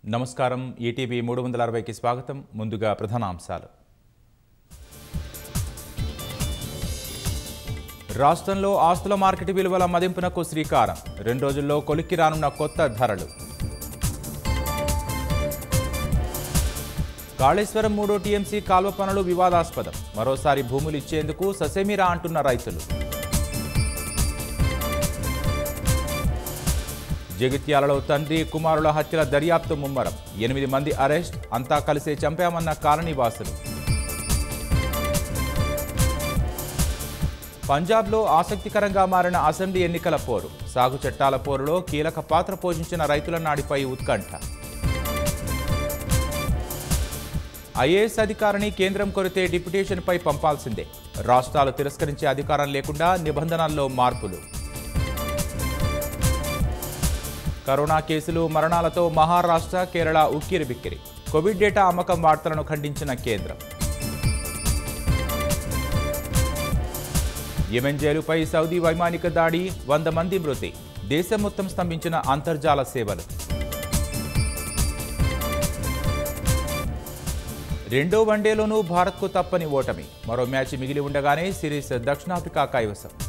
నమస్కారం ఈటీవీ మూడు వందల అరవైకి స్వాగతం ముందుగా ప్రధానాంశాలు రాష్ట్రంలో ఆస్తుల మార్కెట్ విలువల మదింపునకు శ్రీకారం రెండు రోజుల్లో కొలిక్కి రానున్న కొత్త ధరలు కాళేశ్వరం మూడో టీఎంసీ కాల్వ పనులు వివాదాస్పదం మరోసారి భూములు ఇచ్చేందుకు ససేమిరా అంటున్న రైతులు జగిత్యాలలో తండ్రి కుమారుల హత్యల దర్యాప్తు ముమ్మరం ఎనిమిది మంది అరెస్ట్ అంతా కలిసే చంపామన్న కాలనీవాసులు పంజాబ్లో ఆసక్తికరంగా మారిన అసెంబ్లీ ఎన్నికల పోరు సాగు చట్టాల పోరులో కీలక పాత్ర పోషించిన రైతుల నాడిపై ఉత్కంఠ ఐఏఎస్ అధికారిని కేంద్రం కొరితే డిప్యుటేషన్పై పంపాల్సిందే రాష్ట్రాలు తిరస్కరించే అధికారం లేకుండా నిబంధనల్లో మార్పులు కరోనా కేసులు మరణాలతో మహారాష్ట్ర కేరళ ఉక్కిరిబిక్కిరి కోవిడ్ డేటా అమ్మకం వార్తలను ఖండించిన కేంద్రం యెమెన్ జైలుపై సౌదీ వైమానిక దాడి వంద మంది మృతి దేశం మొత్తం స్తంభించిన అంతర్జాల సేవలు రెండో వన్డేలోనూ భారత్కు తప్పని ఓటమి మరో మ్యాచ్ మిగిలి ఉండగానే సిరీస్ దక్షిణాఫ్రికా కైవసం